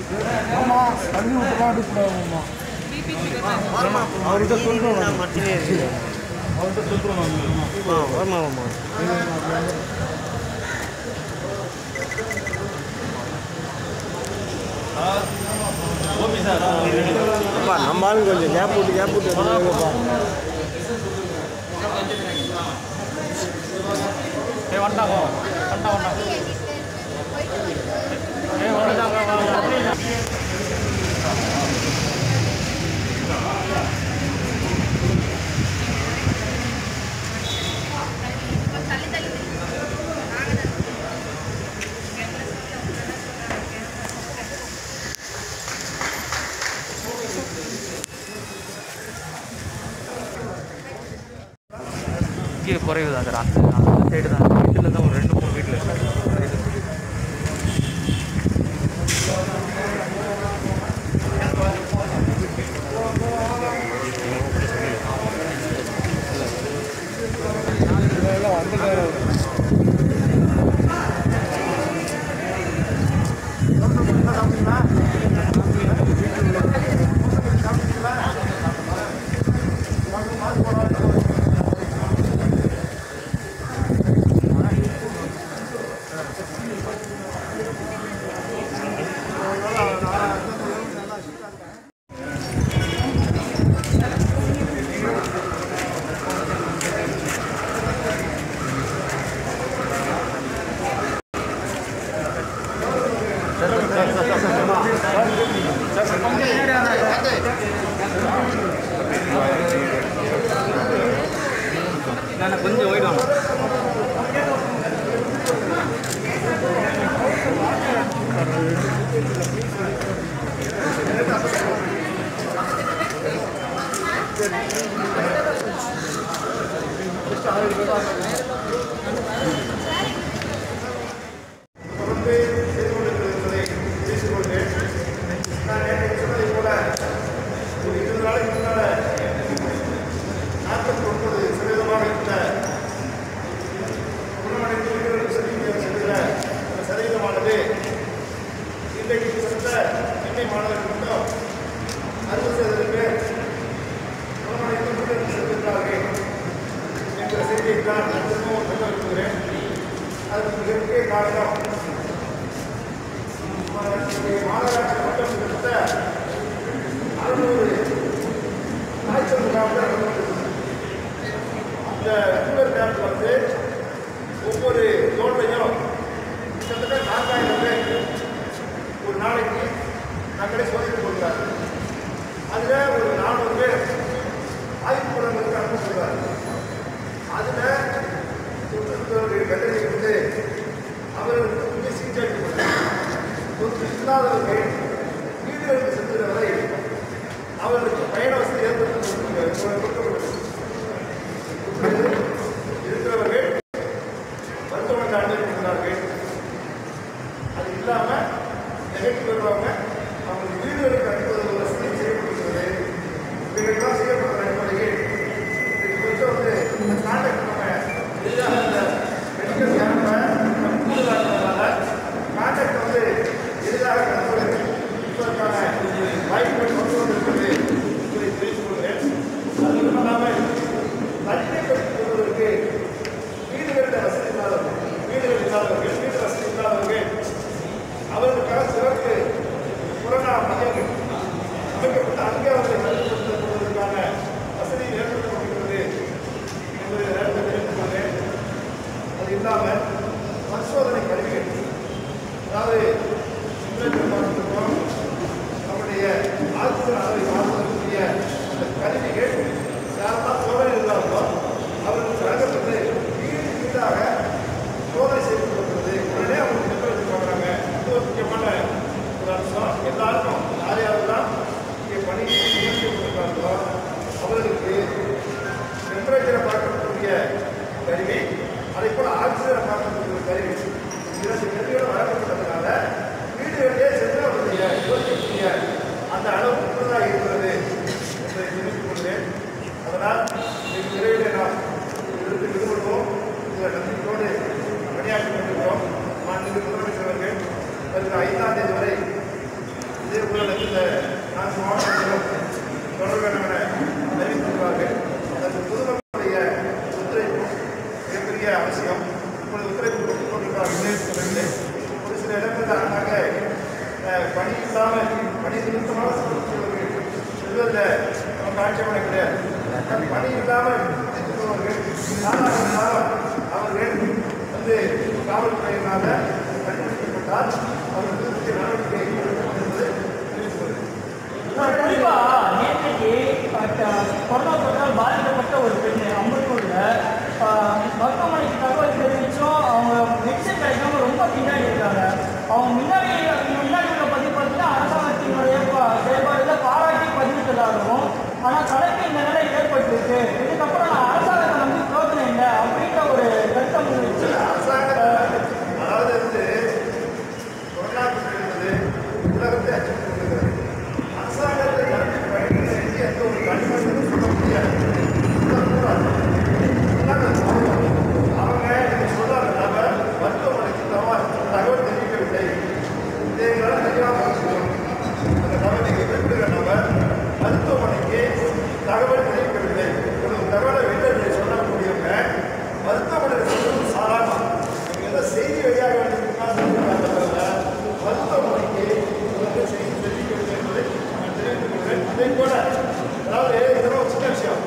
ஆமாம் தண்ணி ஊற்றலாம் எடுக்கூடாதும்மா பிபி சுகர் அவர்கிட்ட சொல்கிறோம் நான் மட்டுமே இருக்கேன் அவர்கிட்ட சொல்கிறோம் நாங்கள் ஆ ஆமாம் ஆமாம் அப்பா நம்ம ஆளுங்க கொஞ்சம் கேப் விட்டு கேப் விட்டு எடுத்துக்கோங்கப்பா ஏ வண்டாங்க வண்டா வண்டா ஏ வண்டாங்க இங்கே குறைவு தான் சார் அந்த அந்த சைடு தான் வீட்டில் தான் ஒரு ரெண்டு மூணு வீட்டில் கொஞ்சம் ஓய்டும் சதவீதமானது இன்றைக்கு கிட்டத்தட்ட சென்னை மாநகருக்கு மட்டும் அறுபது சதவீதம் பேர் குணமடைந்து முன்னேற்றம் சென்றிருக்கிறார்கள் என்ற செய்தியை தான் நான் திரும்பவும் சொல்ல விரும்புகிறேன் அதுக்கு மிக முக்கிய காரணம் மாநகராட்சி மட்டும் கிட்டத்தட்ட அறுநூறு காய்ச்சல் முகாம்கள் நடந்துள்ளது. அந்த ஃபீவர் கேம்ப் வந்து ஒவ்வொரு ஜோன்லையும் கிட்டத்தட்ட நான்காயிரம் பேர் ஒரு நாளைக்கு தங்களை சோதித்துக் கொள்கிறார்கள் அதில் ஒரு நானூறு பேர் ஆய்வு கூடங்களுக்கு அனுப்பிச்சுள்ளார்கள் அதில் தொற்றுத்தோருடைய கட்டளை வந்து அவர்களுக்கு முக்கிய சிகிச்சை அளிக்கப்பட்டது தொற்று இல்லாதவர்கள் வீடுகளுக்கு செல்கிற வரை அவர்களுக்கு பயண வசதி ஏற்படுத்தப்பட்டது இருக்கிறவர்கள் மருத்துவமனை அனுமதிக்கிறார்கள் அது இல்லாமல் நெகட்டிவ் வருவாங்க அவங்க வீடுகளுக்கு அனுப்புவது வசதி செய்யப்படுகிறது இவைகள்லாம் செய்யப்படுற அடிப்படையில் இதுக்கு கொஞ்சம் வந்து கான்டாக்ட் நம்ம எளிதாக இந்த மெடிக்கல் கேம்பை கூடுதலானதுனால கான்டாக்ட் வந்து எளிதாக கடப்பதற்கு இப்பதற்கான வாய்ப்புகள் கொண்டு வந்திருக்கிறது என்பதை தெரிவித்துக் கொள்கிறேன் அது மட்டும் இல்லாமல் தனிமைப்படுத்திக் கொள்வதற்கு வீடுகளில் வசதி இல்லாதவர்கள் வீடுகள் இல்லாதவர்கள் வீட்டு வசதி இல்லாதவர்கள் அவர்களுக்காக சிறப்பு இதே ஊரடங்கில் நான்கு மாவட்டங்களும் தொடர் வேண்டும் என அறிவித்திருக்கிறார்கள் அதற்கு பொதுமக்களுடைய ஒத்துழைப்பு மிகப்பெரிய அவசியம் இப்பொழுது ஒத்துழைப்பு கொடுத்துக் கொண்டிருக்கிறார் விளையாட்டுத்துறையிலே ஒரு சில இடங்களில் ஆனாங்க அஹ், பணி இல்லாமல் பணி நிமித்தமாக செல்வர்கள் செல்வதில் நம்ம காட்சியப்பட கிடையாது ஆனால் பணி இல்லாமல் செல்பவர்கள் காரணமாக அவர்கள் வந்து காவல்துறையினால கண்டுபிடிக்கப்பட்டால் அவர்கள் விருப்பத்தை நடவடிக்கை எடுக்கப்படும் என்பது தெரிவித்துள்ளது குறிப்பா நேற்றைக்கு அஹ், கொரோனா தொற்றால் பாதிக்கப்பட்ட ஒரு பெண் அம்பத்தூர்ல அஹ், மருத்துவமனைக்கு தகவல் தெரிவிச்சும் அவங்க மெடிசன் கிடைக்காம ரொம்ப பின்னாடி இருக்காங்க அவங்க முன்னாடி முன்னாடி உள்ள பதிவு பார்த்தீங்கன்னா அரசாங்கத்தினுடைய ப- செயல்பாடுகளை பாராட்டி பதிவிட்டதாகவும் ஆனால் கணக்கு இந்த நிலை ஏற்பட்டிருக்கு இதுக்கப்புறம் நான் அரசாங்கத்தை நம்பி பிரயோஜனம் இல்லை அப்படின்ற ஒரு கருத்தை முன்வச்சு அரசாங்கத்தை அதாவது வந்து கொரோனா தொற்று என்பது உலகத்தை அச்சுறுத்தி கொண்டிருக்கிறது அரசாங்கத்தை நம்பி பயணிகள் செஞ்சு எந்த ஒரு கனிமனிதனும் சொல்ல முடியாது சொல்லக்கூடாது. சொன்னாங்க, அவங்க நீங்க சொல்றாங்க நாம மருத்துவமனைக்கு தவ- தகவல் தெரிவிக்கவில்லை இதை எங்களால் தெரியாம போச்சுக்கிறோம். அந்த தகவல் நீங்க குறிப்பிடுகிற நபர் மருத்துவமனைக்கு தகவல் தெரிவிக்கவில்லை ஒரு தகவலை வெளியே சொல்லக்கூடியவங்க மருத்துவமனையில் சொல்றது சாதாரணம் நீங்க ஏதோ செய்தி வெளியாக வேண்டியிருக்கா மருத்துவமனைக்கு வந்து செய்தி தெரிவிக்கவில்லை என்பதை நான் தெரிவித்துக் கொள்கிறேன் அதே போல அதாவது இதெல்லாம் ஒரு சின்ன விஷயம்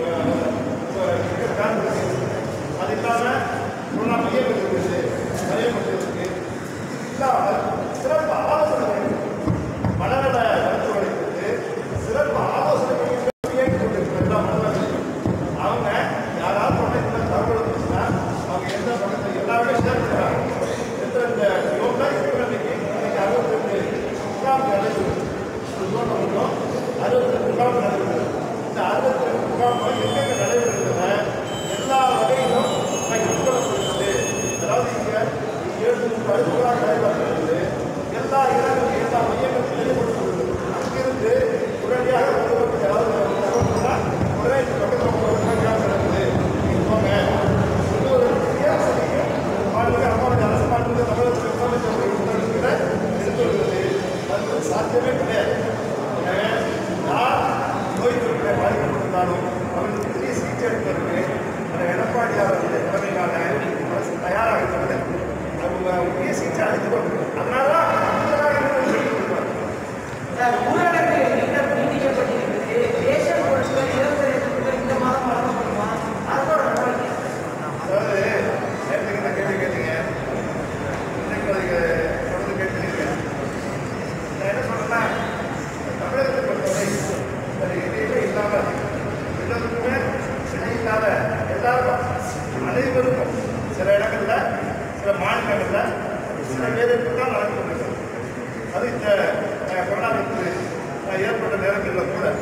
கான்ஃபரன்ஸ் அது இல்லாமல் கொரோனா மையம் இருக்குது மையம் இருக்கு இல்லாமல் சிறப்பு ஆலோசனை வழங்கும். மனநல மருத்துவர்களுக்கு சிறப்பு ஆலோசனை மையங்கள் இயங்கிக் கொண்டிருக்கிற எல்லா மனநலங்களும் அவங்க யாராவது பக்கத்தில் தகவல் இருந்துச்சுன்னா அவங்க எந்த பக்கத்தில் எல்லாமே ஷேர் பண்ணுறாங்க எந்தெந்த யோகா இருக்கிற அன்னைக்கு இன்னைக்கு அறுபத்தெட்டு முகாம் நடைபெறும் ஒரு யோகா மட்டும் அறுபத்தெட்டு முகாம் நடைபெறும் இந்த அறுபத்தெட்டு முகாம் எங்கெங்க நடைபெறுகின்றன எல்லா வகையிலும் கைப்பற்றப்படுகிறது அதாவது இங்க ஏழு கருத்துக்களாக நடைபெறுகிறது எல்லா இடங்களும் எல்லா மையங்களும் தெளிவுபடுத்தப்படுகிறது அங்கிருந்து உடனடியாக ஒருவருக்கு ஏதாவது தகவல் சொன்னால் உடனே இந்த பக்கத்தில் உங்களுக்கு நடக்குது நீங்க போங்க இது ஒரு வித்தியாசத்தையும் மாண்புமிகு அம்மாவுடைய அரசு மாண்புமிகு தமிழகத்தில் முதலமைச்சர் உத்தரவிட எடுத்து வருகிறது அது வந்து சாத்தியமே கிடையாது எனவே யார் நோய் தொற்றிலே பாதிக்கப்பட்டிருந்தாலும் அவர்களுக்கு பெரிய சிகிச்சை அளிப்பதற்கு அந்த எடப்பாடியார் அவருடைய தலைமையிலான அரசு தயாராக இருக்கிறது அவங்க பெரிய சிகிச்சை அளித்துக் கொண்டிருக்கிறது அதனால தான் முதலாக இருந்து சொல்லிக் கொடுக்கிறார் சார், ஊரடங்கு நீட்ட- நீட்டிக்கப்பட்டிருக்கிறது. ரேஷன் பொருட்கள் இருபத்தி ரெண்டு பொருட்கள் இந்த மாதம் வழங்கப்படுமா அரசோட நடவடிக்கை அதாவது நேற்றுக்கு இந்த கேள்வி கேட்டீங்க இன்னைக்கு அதுக்கு தொடர்ந்து கேட்டீங்க நான் என்ன சொல்றேன்னா தமிழகத்தை பொறுத்தவரை அது எதையுமே இல்லாமல் எல்லாத்துக்குமே இணை இல்லாத எல்லாருக்கும் அனைவருக்கும் சில இடங்கள்ல சில மாநிலங்கள்ல சில பேருக்கு தான் நடந்து கொண்டிருக்கிறது அது இந்த அஹ், கொரோனா தொற்று அஹ், ஏற்பட்ட நேரங்களில் கூட